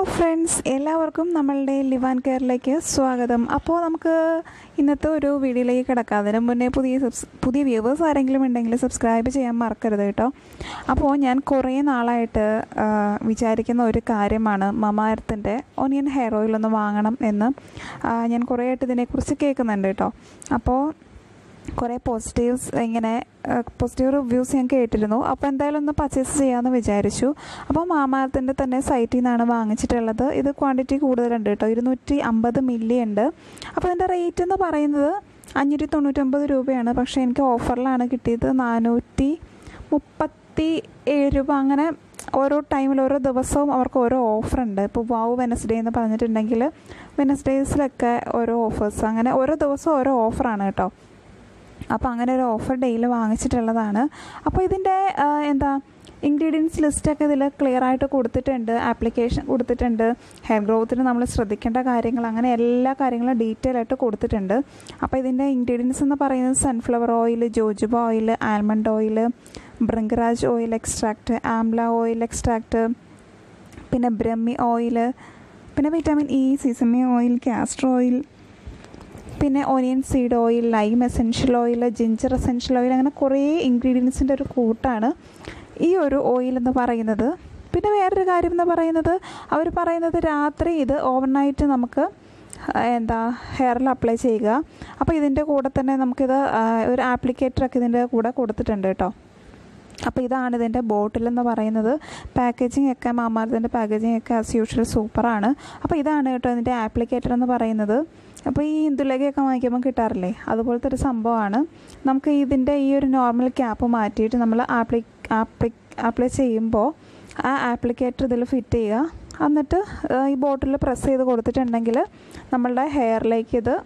friends എല്ലാവർക്കും നമ്മളുടെ ലിവാൻ കെയറിലേക്ക് സ്വാഗതം അപ്പോൾ നമുക്ക് ഇന്നത്തെ ഒരു വീഡിയോയിലേക്ക് കിടക്കാം അതിന് മുന്നേ പുതിയ സബ്സ് പുതിയ വ്യൂവേഴ്സ് ആരെങ്കിലും ഉണ്ടെങ്കിൽ സബ്സ്ക്രൈബ് ചെയ്യാൻ മറക്കരുത് കേട്ടോ അപ്പോൾ ഞാൻ കുറേ നാളായിട്ട് ആ, വിചാരിക്കുന്ന ഒരു കാര്യമാണ് മമാരത്തിൻ്റെ ഒനിയൻ ഹെയർ ഓയിൽ ഒന്ന് വാങ്ങണം എന്ന് ആ, ഞാൻ കുറേ ആയിട്ട് ഇതിനെക്കുറിച്ച് കേൾക്കുന്നുണ്ട് കേട്ടോ അപ്പോൾ കുറേ പോസിറ്റീവ്സ് ഇങ്ങനെ പോസിറ്റീവ് റിവ്യൂസ് ഞാൻ കേട്ടിരുന്നു അപ്പോൾ എന്തായാലും ഒന്ന് പർച്ചേസ് ചെയ്യാമെന്ന് വിചാരിച്ചു അപ്പോൾ മാമാർത്തിൻ്റെ തന്നെ സൈറ്റിൽ നിന്നാണ് വാങ്ങിച്ചിട്ടുള്ളത് ഇത് ക്വാണ്ടിറ്റി കൂടുതലുണ്ട് കേട്ടോ ഇരുന്നൂറ്റി അമ്പത് മില്ലി ഉണ്ട് അപ്പോൾ ഇതിൻ്റെ റേറ്റ് എന്ന് പറയുന്നത് അഞ്ഞൂറ്റി തൊണ്ണൂറ്റൊമ്പത് രൂപയാണ് പക്ഷേ എനിക്ക് ഓഫറിലാണ് കിട്ടിയത് നാനൂറ്റി മുപ്പത്തി ഏഴ് രൂപ അങ്ങനെ ഓരോ ടൈമിൽ ഓരോ ദിവസവും അവർക്ക് ഓരോ ഓഫറുണ്ട് ഇപ്പോൾ വാവ് വെനസ്ഡേ എന്ന് പറഞ്ഞിട്ടുണ്ടെങ്കിൽ വെനസ്ഡേയ്സിലൊക്കെ ഓരോ ഓഫേഴ്സ് അങ്ങനെ ഓരോ ദിവസവും ഓരോ ഓഫറാണ് കേട്ടോ അപ്പോൾ അങ്ങനെ ഒരു ഓഫർ ഡേയിൽ വാങ്ങിച്ചിട്ടുള്ളതാണ് അപ്പോൾ ഇതിൻ്റെ ആ, എന്താ ഇൻഗ്രീഡിയൻസ് ലിസ്റ്റൊക്കെ ഇതിൽ ക്ലിയർ ആയിട്ട് കൊടുത്തിട്ടുണ്ട് ആപ്ലിക്കേഷൻ കൊടുത്തിട്ടുണ്ട് ഹെയർ ഗ്രോത്തിന് നമ്മൾ ശ്രദ്ധിക്കേണ്ട കാര്യങ്ങൾ അങ്ങനെ എല്ലാ കാര്യങ്ങളും ഡീറ്റെയിൽ ആയിട്ട് കൊടുത്തിട്ടുണ്ട് അപ്പോൾ ഇതിൻ്റെ ഇൻഗ്രീഡിയൻസ് എന്ന് പറയുന്നത് sunflower oil jojoba oil almond oil bhringraj oil extract amla oil extract പിന്നെ ബ്രഹ്മി ഓയിൽ പിന്നെ vitamin E sesame oil castor oil പിന്നെ onion seed oil lime essential oil ginger essential oil അങ്ങനെ കുറേ ഇൻഗ്രീഡിയൻസിൻ്റെ ഒരു കൂട്ടാണ് ഈ ഒരു ഓയിൽ എന്ന് പറയുന്നത് പിന്നെ വേറൊരു കാര്യം എന്ന് പറയുന്നത് അവർ പറയുന്നത് രാത്രി ഇത് ഓവർനൈറ്റ് നമുക്ക് ആ, എന്താ ഹെയറിൽ അപ്ലൈ ചെയ്യുക അപ്പോൾ ഇതിൻ്റെ കൂടെ തന്നെ നമുക്കിത് ആ, ഒരു ആപ്ലിക്കേറ്ററൊക്കെ ഇതിൻ്റെ കൂടെ കൊടുത്തിട്ടുണ്ട് കേട്ടോ അപ്പോൾ ഇതാണ് ഇതിൻ്റെ ബോട്ടിൽ എന്ന് പറയുന്നത് പാക്കേജിങ് ഒക്കെ മാമാർത്തിൻ്റെ പാക്കേജിങ് ഒക്കെ ആസ് യൂഷ്വൽ സൂപ്പറാണ് അപ്പോൾ ഇതാണ് കേട്ടോ ഇതിൻ്റെ ആപ്ലിക്കേറ്റർ എന്ന് പറയുന്നത് അപ്പോൾ ഈ ഇന്ദുലേഖയൊക്കെ വാങ്ങിക്കുമ്പോൾ കിട്ടാറില്ലേ അതുപോലത്തെ ഒരു സംഭവമാണ് നമുക്ക് ഇതിൻ്റെ ഈ ഒരു നോർമൽ ക്യാപ്പ് മാറ്റിയിട്ട് നമ്മൾ ആപ്ലി ആപ്ലി അപ്ലൈ ചെയ്യുമ്പോൾ ആ ആപ്ലിക്കേറ്റർ ഇതിൽ ഫിറ്റ് ചെയ്യുക എന്നിട്ട് ആ, ഈ ബോട്ടിൽ പ്രസ് ചെയ്ത് കൊടുത്തിട്ടുണ്ടെങ്കിൽ നമ്മളുടെ ഹെയറിലേക്ക് ഇത്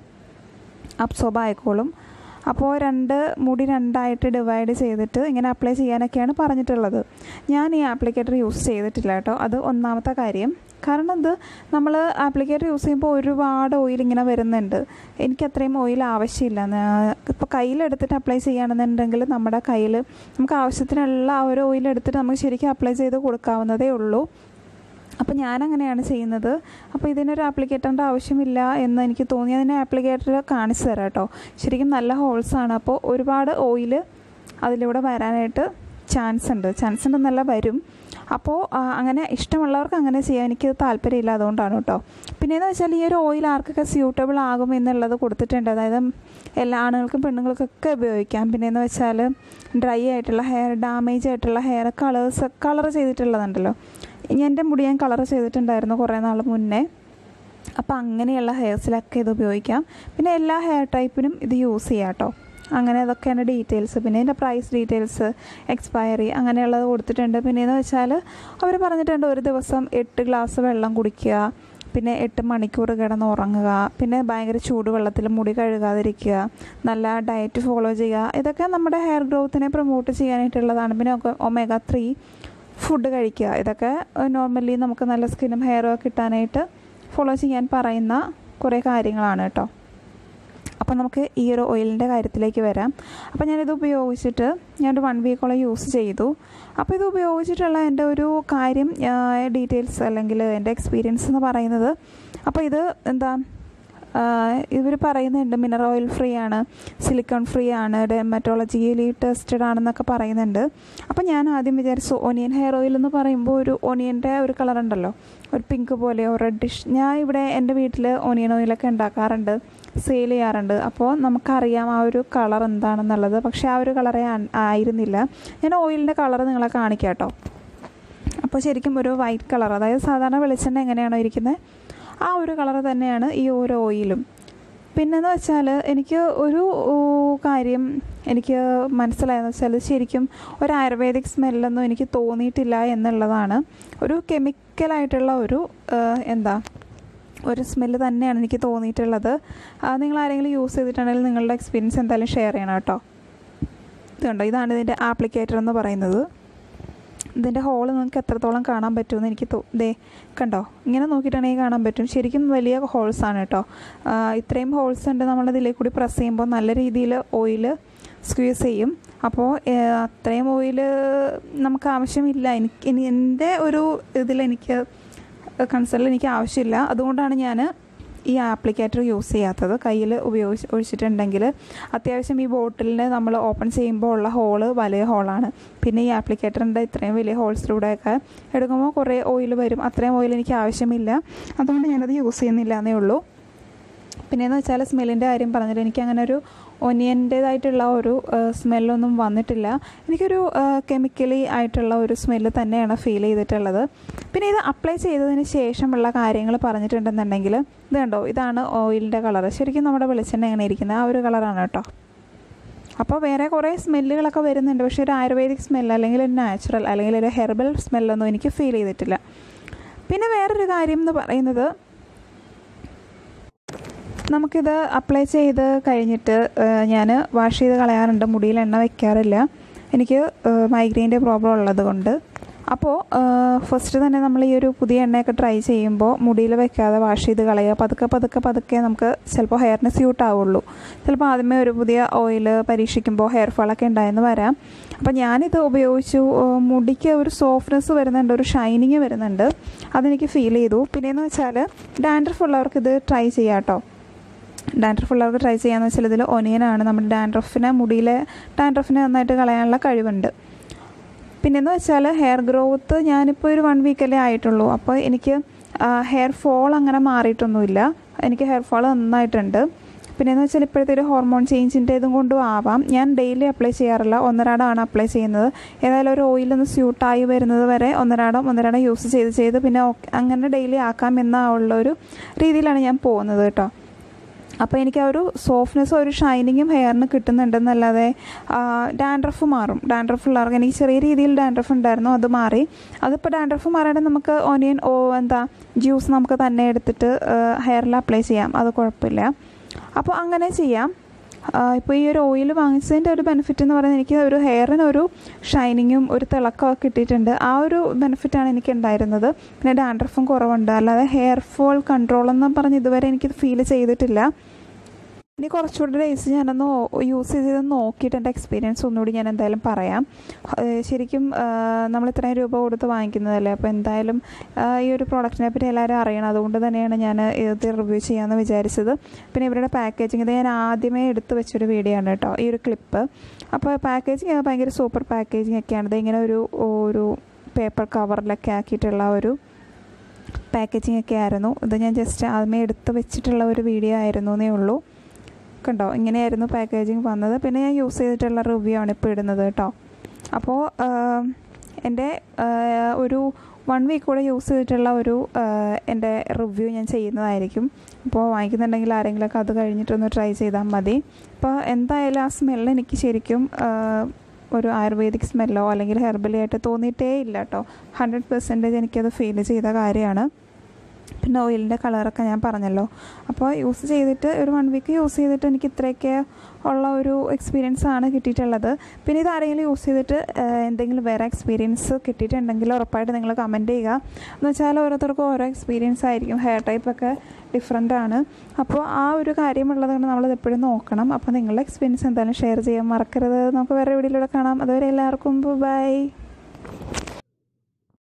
അബ്സോർബ് ആയിക്കോളും അപ്പോൾ രണ്ട് മുടി രണ്ടായിട്ട് ഡിവൈഡ് ചെയ്തിട്ട് ഇങ്ങനെ അപ്ലൈ ചെയ്യാനൊക്കെയാണ് പറഞ്ഞിട്ടുള്ളത് ഞാൻ ഈ ആപ്ലിക്കേറ്റർ യൂസ് ചെയ്തിട്ടില്ല കേട്ടോ അത് ഒന്നാമത്തെ കാര്യം കാരണം ഇത് നമ്മൾ ആപ്ലിക്കേറ്റർ യൂസ് ചെയ്യുമ്പോൾ ഒരുപാട് ഓയിൽ ഇങ്ങനെ വരുന്നുണ്ട് എനിക്ക് അത്രയും ഓയിൽ ആവശ്യമില്ല ഇപ്പോൾ കയ്യിലെടുത്തിട്ട് അപ്ലൈ ചെയ്യുകയാണെന്നുണ്ടെങ്കിൽ നമ്മുടെ കയ്യിൽ നമുക്ക് ആവശ്യത്തിനുള്ള ആ ഒരു ഓയിൽ എടുത്തിട്ട് നമുക്ക് ശരിക്കും അപ്ലൈ ചെയ്ത് കൊടുക്കാവുന്നതേ ഉള്ളൂ അപ്പോൾ ഞാൻ അങ്ങനെയാണ് ചെയ്യുന്നത് അപ്പോൾ ഇതിനൊരു ആപ്ലിക്കേറ്ററിൻ്റെ ആവശ്യമില്ല എന്ന് എനിക്ക് തോന്നി അതിന് ആപ്ലിക്കേറ്റർ കാണിച്ചു തരാം കേട്ടോ ശരിക്കും നല്ല ഹോൾസാണ് അപ്പോൾ ഒരുപാട് ഓയിൽ അതിലൂടെ വരാനായിട്ട് ചാൻസ് ഉണ്ട് ചാൻസ് ഉണ്ടെന്നല്ല വരും അപ്പോൾ ആ, അങ്ങനെ ഇഷ്ടമുള്ളവർക്ക് അങ്ങനെ ചെയ്യാൻ എനിക്ക് താല്പര്യമില്ല അതുകൊണ്ടാണ് കേട്ടോ പിന്നെയെന്ന് വെച്ചാൽ ഈ ഒരു ഓയിൽ ആർക്കൊക്കെ സ്യൂട്ടബിൾ ആകും എന്നുള്ളത് കൊടുത്തിട്ടുണ്ട് അതായത് എല്ലാ ആണുങ്ങൾക്കും പെണ്ണുങ്ങൾക്കൊക്കെ ഉപയോഗിക്കാം പിന്നെയെന്ന് വെച്ചാൽ ഡ്രൈ ആയിട്ടുള്ള ഹെയർ ഡാമേജ് ആയിട്ടുള്ള ഹെയർ കളേഴ്സ് കളർ ചെയ്തിട്ടുള്ളതുണ്ടല്ലോ ഇനി എൻ്റെ മുടി ഞാൻ കളർ ചെയ്തിട്ടുണ്ടായിരുന്നു കുറേ നാൾ മുന്നേ അപ്പോൾ അങ്ങനെയുള്ള ഹെയർസിലൊക്കെ ഇത് ഉപയോഗിക്കാം പിന്നെ എല്ലാ ഹെയർ ടൈപ്പിനും ഇത് യൂസ് ചെയ്യാം കേട്ടോ അങ്ങനെ അതൊക്കെയാണ് ഡീറ്റെയിൽസ് പിന്നെ ഇതിൻ്റെ പ്രൈസ് ഡീറ്റെയിൽസ് എക്സ്പയറി അങ്ങനെയുള്ളത് കൊടുത്തിട്ടുണ്ട് പിന്നെയെന്ന് വെച്ചാൽ അവർ പറഞ്ഞിട്ടുണ്ട് ഒരു ദിവസം എട്ട് ഗ്ലാസ് വെള്ളം കുടിക്കുക പിന്നെ എട്ട് മണിക്കൂർ കിടന്ന് ഉറങ്ങുക പിന്നെ ഭയങ്കര ചൂടുവെള്ളത്തിൽ മുടി കഴുകാതിരിക്കുക നല്ല ഡയറ്റ് ഫോളോ ചെയ്യുക ഇതൊക്കെ നമ്മുടെ ഹെയർ ഗ്രോത്തിനെ പ്രൊമോട്ട് ചെയ്യാനായിട്ടുള്ളതാണ് പിന്നെ ഒമേഗ ത്രീ ഫുഡ് കഴിക്കുക ഇതൊക്കെ നോർമലി നമുക്ക് നല്ല സ്കിന്നും ഹെയറും ഒക്കെ കിട്ടാനായിട്ട് ഫോളോ ചെയ്യാൻ പറയുന്ന കുറേ കാര്യങ്ങളാണ് കേട്ടോ അപ്പോൾ നമുക്ക് ഈ ഒരു ഓയിലിൻ്റെ കാര്യത്തിലേക്ക് വരാം അപ്പോൾ ഞാനിത് ഉപയോഗിച്ചിട്ട് ഞാനൊരു വൺ വീക്കോളം യൂസ് ചെയ്തു അപ്പോൾ ഇത് ഉപയോഗിച്ചിട്ടുള്ള എൻ്റെ ഒരു കാര്യം ഡീറ്റെയിൽസ് അല്ലെങ്കിൽ എൻ്റെ എക്സ്പീരിയൻസ് എന്ന് പറയുന്നത് അപ്പോൾ ഇത് എന്താ ഇവർ പറയുന്നുണ്ട് മിനറൽ ഓയിൽ ഫ്രീ ആണ് സിലിക്കൺ ഫ്രീ ആണ് ഡെർമറ്റോളജിയിൽ ടെസ്റ്റഡ് ആണെന്നൊക്കെ പറയുന്നുണ്ട് അപ്പോൾ ഞാൻ ആദ്യം വിചാരിച്ചു ഒനിയൻ ഹെയർ ഓയിൽ എന്ന് പറയുമ്പോൾ ഒരു ഒനിയൻ്റെ ഒരു കളർ ഉണ്ടല്ലോ ഒരു പിങ്ക് പോലെയോ റെഡിഷ് ഞാൻ ഇവിടെ എൻ്റെ വീട്ടിൽ ഒനിയൻ ഓയിലൊക്കെ ഉണ്ടാക്കാറുണ്ട് സെയിൽ ചെയ്യാറുണ്ട് അപ്പോൾ നമുക്കറിയാം ആ ഒരു കളർ എന്താണെന്നുള്ളത് പക്ഷേ ആ ഒരു കളറേ ആ- ആയിരുന്നില്ല ഞാൻ ഓയിലിൻ്റെ കളർ നിങ്ങളെ കാണിക്കാം കേട്ടോ അപ്പോൾ ശരിക്കും ഒരു വൈറ്റ് കളർ അതായത് സാധാരണ വെളിച്ചെണ്ണ എങ്ങനെയാണോ ഇരിക്കുന്നത് ആ ഒരു കളർ തന്നെയാണ് ഈ ഓരോ ഓയിലും പിന്നെന്ന് വെച്ചാൽ എനിക്ക് ഒരു ഊ, കാര്യം എനിക്ക് മനസ്സിലായെന്ന് വെച്ചാൽ ശരിക്കും ഒരു ആയുർവേദിക് സ്മെല്ലൊന്നും എനിക്ക് തോന്നിയിട്ടില്ല എന്നുള്ളതാണ് ഒരു കെമിക്കലായിട്ടുള്ള ഒരു ആ, എന്താ ഒരു സ്മെല്ല് തന്നെയാണ് എനിക്ക് തോന്നിയിട്ടുള്ളത് ആ, നിങ്ങൾ ആരെങ്കിലും യൂസ് ചെയ്തിട്ടുണ്ടെങ്കിൽ നിങ്ങളുടെ എക്സ്പീരിയൻസ് എന്തായാലും ഷെയർ ചെയ്യണം കേട്ടോ ഇത് കണ്ടോ ഇതാണ് ഇതിൻ്റെ ആപ്ലിക്കേറ്റർ എന്ന് പറയുന്നത് ഇതിൻ്റെ ഹോള് നിങ്ങൾക്ക് എത്രത്തോളം കാണാൻ പറ്റുമെന്ന് എനിക്ക് തോ ദേ കണ്ടോ ഇങ്ങനെ നോക്കിയിട്ടാണെങ്കിൽ കാണാൻ പറ്റും ശരിക്കും വലിയ ഹോൾസ് ആണ് കേട്ടോ ആ, ഇത്രയും ഹോൾസ് ഉണ്ട് നമ്മൾ ഇതിലേക്ക് കൂടി പ്രസ് ചെയ്യുമ്പോൾ നല്ല രീതിയിൽ ഓയിൽ സ്ക്വീസ് ചെയ്യും അപ്പോൾ ഏഹ്, അത്രയും ഓയിൽ നമുക്ക് ആവശ്യമില്ല എനിക്ക് ഇനി എൻ്റെ ഒരു ഇതിലെനിക്ക് കൺസേണിൽ എനിക്ക് ആവശ്യമില്ല അതുകൊണ്ടാണ് ഞാൻ ഈ ആപ്ലിക്കേറ്റർ യൂസ് ചെയ്യാത്തത് കയ്യിൽ ഉപയോഗിച്ച് ഒഴിച്ചിട്ടുണ്ടെങ്കിൽ അത്യാവശ്യം ഈ ബോട്ടിലിന് നമ്മൾ ഓപ്പൺ ചെയ്യുമ്പോൾ ഉള്ള ഹോള് വലിയ ഹോളാണ് പിന്നെ ഈ ആപ്ലിക്കേറ്ററിൻ്റെ ഇത്രയും വലിയ ഹോൾസിലൂടെയൊക്കെ എടുക്കുമ്പോൾ കുറേ ഓയിൽ വരും അത്രയും ഓയിൽ എനിക്ക് ആവശ്യമില്ല അതുകൊണ്ട് ഞാനത് യൂസ് ചെയ്യുന്നില്ല എന്നേ ഉള്ളൂ പിന്നെയെന്ന് വെച്ചാൽ സ്മെല്ലിൻ്റെ കാര്യം പറഞ്ഞിട്ട് എനിക്ക് അങ്ങനെ ഒരു ഒനിയൻ്റേതായിട്ടുള്ള ഒരു സ്മെല്ലൊന്നും വന്നിട്ടില്ല എനിക്കൊരു കെമിക്കലി ആയിട്ടുള്ള ഒരു സ്മെല്ല് തന്നെയാണ് ഫീൽ ചെയ്തിട്ടുള്ളത് പിന്നെ ഇത് അപ്ലൈ ചെയ്തതിന് ശേഷമുള്ള കാര്യങ്ങൾ പറഞ്ഞിട്ടുണ്ടെന്നുണ്ടെങ്കിൽ ഇത് കണ്ടോ ഇതാണ് ഓയിലിൻ്റെ കളർ ശരിക്കും നമ്മുടെ വെളിച്ചെണ്ണ എങ്ങനെ ഇരിക്കുന്നത് ആ ഒരു കളറാണ് കേട്ടോ അപ്പോൾ വേറെ കുറേ സ്മെല്ലുകളൊക്കെ വരുന്നുണ്ട് പക്ഷേ ഒരു ആയുർവേദിക് സ്മെല്ല് അല്ലെങ്കിൽ ഒരു നാച്ചുറൽ അല്ലെങ്കിൽ ഒരു ഹെർബൽ സ്മെല്ലൊന്നും എനിക്ക് ഫീൽ ചെയ്തിട്ടില്ല പിന്നെ വേറൊരു കാര്യം എന്ന് പറയുന്നത് നമുക്കിത് അപ്ലൈ ചെയ്ത് കഴിഞ്ഞിട്ട് ഞാൻ വാഷ് ചെയ്ത് കളയാറുണ്ട് മുടിയിൽ എണ്ണ വയ്ക്കാറില്ല എനിക്ക് മൈഗ്രെയിൻ്റെ പ്രോബ്ലം ഉള്ളത് കൊണ്ട് അപ്പോൾ ഫസ്റ്റ് തന്നെ നമ്മൾ ഈ ഒരു പുതിയ എണ്ണയൊക്കെ ട്രൈ ചെയ്യുമ്പോൾ മുടിയിൽ വെക്കാതെ വാഷ് ചെയ്ത് കളയുക പതുക്കെ പതുക്കെ പതുക്കെ നമുക്ക് ചിലപ്പോൾ ഹെയറിന് സ്യൂട്ട് ആവുള്ളൂ ചിലപ്പോൾ ആദ്യമേ ഒരു പുതിയ ഓയിൽ പരീക്ഷിക്കുമ്പോൾ ഹെയർ ഫാളൊക്കെ ഉണ്ടായെന്ന് വരാം അപ്പോൾ ഞാനിത് ഉപയോഗിച്ചു മുടിക്ക് ഒരു സോഫ്റ്റ്നെസ് വരുന്നുണ്ട് ഒരു ഷൈനിങ് വരുന്നുണ്ട് അതെനിക്ക് ഫീൽ ചെയ്തു പിന്നെയെന്ന് വെച്ചാൽ ഡാൻഡ്രഫ് ഉള്ളവർക്ക് ഇത് ട്രൈ ചെയ്യാം കേട്ടോ ഡാൻഡ്രഫ് ഉള്ളവർക്ക് ട്രൈ ചെയ്യാന്ന് വെച്ചാൽ ഇതിൽ ഒനിയനാണ് നമ്മുടെ ഡാൻഡ്രഫിനെ മുടിയിലെ ഡാൻഡ്രഫിനെ നന്നായിട്ട് കളയാനുള്ള കഴിവുണ്ട് പിന്നെന്ന് വെച്ചാൽ ഹെയർ ഗ്രോത്ത് ഞാനിപ്പോൾ ഒരു വൺ വീക്കല്ലേ ആയിട്ടുള്ളൂ അപ്പോൾ എനിക്ക് ഹെയർ ഫോൾ അങ്ങനെ മാറിയിട്ടൊന്നുമില്ല എനിക്ക് ഹെയർ ഫോൾ നന്നായിട്ടുണ്ട് പിന്നെയെന്ന് വെച്ചാൽ ഇപ്പോഴത്തെ ഒരു ഹോർമോൺ ചേഞ്ചിൻ്റെ ഇതും കൊണ്ടും ആവാം ഞാൻ ഡെയിലി അപ്ലൈ ചെയ്യാറില്ല ഒന്നരാടമാണ് അപ്ലൈ ചെയ്യുന്നത് ഏതായാലും ഒരു ഓയിലൊന്ന് സ്യൂട്ടായി വരുന്നത് വരെ ഒന്നരാടം ഒന്നരാടം യൂസ് ചെയ്ത് ചെയ്ത് പിന്നെ അങ്ങനെ ഡെയിലി ആക്കാം എന്നുള്ള ഒരു രീതിയിലാണ് ഞാൻ പോകുന്നത് കേട്ടോ അപ്പോൾ എനിക്ക് ആ ഒരു സോഫ്റ്റ്നെസ്സും ഒരു ഷൈനിങ്ങും ഹെയറിന് കിട്ടുന്നുണ്ടെന്നല്ലാതെ ഡാൻഡ്രഫ് മാറും ഡാൻഡ്രഫ് ഉള്ളവർക്ക് എനിക്ക് ചെറിയ രീതിയിൽ ഡാൻഡ്രഫ് ഉണ്ടായിരുന്നു അത് മാറി അതിപ്പോൾ ഡാൻഡ്രഫ് മാറാണ്ട് നമുക്ക് ഓനിയൻ ഓ എന്താ ജ്യൂസ് നമുക്ക് തന്നെ എടുത്തിട്ട് ഹെയറിൽ അപ്ലൈ ചെയ്യാം അത് കുഴപ്പമില്ല അപ്പോൾ അങ്ങനെ ചെയ്യാം ഇപ്പോൾ ഈ ഒരു ഓയിൽ വാങ്ങിച്ചതിൻ്റെ ഒരു ബെനിഫിറ്റ് എന്ന് പറയുന്നത് എനിക്ക് ഒരു ഹെയറിന് ഒരു ഷൈനിങ്ങും ഒരു തിളക്കമൊക്കെ കിട്ടിയിട്ടുണ്ട് ആ ഒരു ബെനിഫിറ്റാണ് എനിക്ക് ഉണ്ടായിരുന്നത് പിന്നെ ഡാൻഡ്രഫും കുറവുണ്ട് അല്ലാതെ ഹെയർ ഫോൾ കൺട്രോൾ എന്ന് പറഞ്ഞ് ഇതുവരെ എനിക്ക് ഫീൽ ചെയ്തിട്ടില്ല ഇനി കുറച്ചുകൂടി ഡേയ്സ് ഞാനൊന്ന് യൂസ് ചെയ്ത് നോക്കിയിട്ട് എൻ്റെ എക്സ്പീരിയൻസ് ഒന്നുകൂടി ഞാൻ എന്തായാലും പറയാം ശരിക്കും നമ്മൾ ഇത്രയും രൂപ കൊടുത്ത് വാങ്ങിക്കുന്നതല്ലേ അപ്പോൾ എന്തായാലും ഈ ഒരു പ്രോഡക്റ്റിനെ പറ്റി എല്ലാവരും അറിയണം അതുകൊണ്ട് തന്നെയാണ് ഞാൻ ഇത് റിവ്യൂ ചെയ്യാമെന്ന് വിചാരിച്ചത് പിന്നെ ഇവരുടെ പാക്കേജിങ് ഇത് ഞാൻ ആദ്യമേ എടുത്ത് വെച്ചൊരു വീഡിയോ ആണ് കേട്ടോ ഈ ഒരു ക്ലിപ്പ് അപ്പോൾ പാക്കേജിങ് ഭയങ്കര സൂപ്പർ പാക്കേജിങ് ഒക്കെയാണ് ഇത് ഇങ്ങനെ ഒരു ഒരു പേപ്പർ കവറിലൊക്കെ ആക്കിയിട്ടുള്ള ഒരു പാക്കേജിങ് ഒക്കെ ആയിരുന്നു ഇത് ഞാൻ ജസ്റ്റ് ആദ്യമേ എടുത്ത് വെച്ചിട്ടുള്ള ഒരു വീഡിയോ ആയിരുന്നു എന്നേ ഉള്ളൂ കണ്ടോ ഇങ്ങനെയായിരുന്നു പാക്കേജിങ് വന്നത് പിന്നെ ഞാൻ യൂസ് ചെയ്തിട്ടുള്ള റിവ്യൂ ആണ് ഇപ്പോൾ ഇടുന്നത് കേട്ടോ അപ്പോൾ എൻ്റെ ഒരു വൺ വീക്ക് കൂടെ യൂസ് ചെയ്തിട്ടുള്ള ഒരു എൻ്റെ റിവ്യൂ ഞാൻ ചെയ്യുന്നതായിരിക്കും അപ്പോൾ വാങ്ങിക്കുന്നുണ്ടെങ്കിൽ ആരെങ്കിലുമൊക്കെ അത് കഴിഞ്ഞിട്ടൊന്ന് ട്രൈ ചെയ്താൽ മതി അപ്പോൾ എന്തായാലും ആ സ്മെല്ല് എനിക്ക് ശരിക്കും ഒരു ആയുർവേദിക് സ്മെല്ലോ അല്ലെങ്കിൽ ഹെർബലി ആയിട്ട് തോന്നിയിട്ടേ ഇല്ല കേട്ടോ ഹൺഡ്രഡ് പെർസെൻറ്റേജ് എനിക്കത് ഫീൽ ചെയ്ത കാര്യമാണ് പിന്നെ ഓയിലിൻ്റെ കളറൊക്കെ ഞാൻ പറഞ്ഞല്ലോ അപ്പോൾ യൂസ് ചെയ്തിട്ട് ഒരു വൺ വീക്ക് യൂസ് ചെയ്തിട്ട് എനിക്ക് ഇത്രയൊക്കെ ഉള്ള ഒരു എക്സ്പീരിയൻസ് ആണ് കിട്ടിയിട്ടുള്ളത് പിന്നെ ഇത് ആരെങ്കിലും യൂസ് ചെയ്തിട്ട് എന്തെങ്കിലും വേറെ എക്സ്പീരിയൻസ് കിട്ടിയിട്ടുണ്ടെങ്കിൽ ഉറപ്പായിട്ട് നിങ്ങൾ കമൻറ്റ് ചെയ്യുക എന്ന് വെച്ചാൽ ഓരോരുത്തർക്കും ഓരോ എക്സ്പീരിയൻസ് ആയിരിക്കും ഹെയർ ടൈപ്പൊക്കെ ഡിഫറെൻ്റ് ആണ് അപ്പോൾ ആ ഒരു കാര്യമുള്ളത് കൊണ്ട് നമ്മളത് എപ്പോഴും നോക്കണം അപ്പോൾ നിങ്ങളുടെ എക്സ്പീരിയൻസ് എന്തായാലും ഷെയർ ചെയ്യാൻ മറക്കരുത് നമുക്ക് വേറെ വീഡിയോയിലൂടെ കാണാം അതുവരെ എല്ലാവർക്കും ബൈ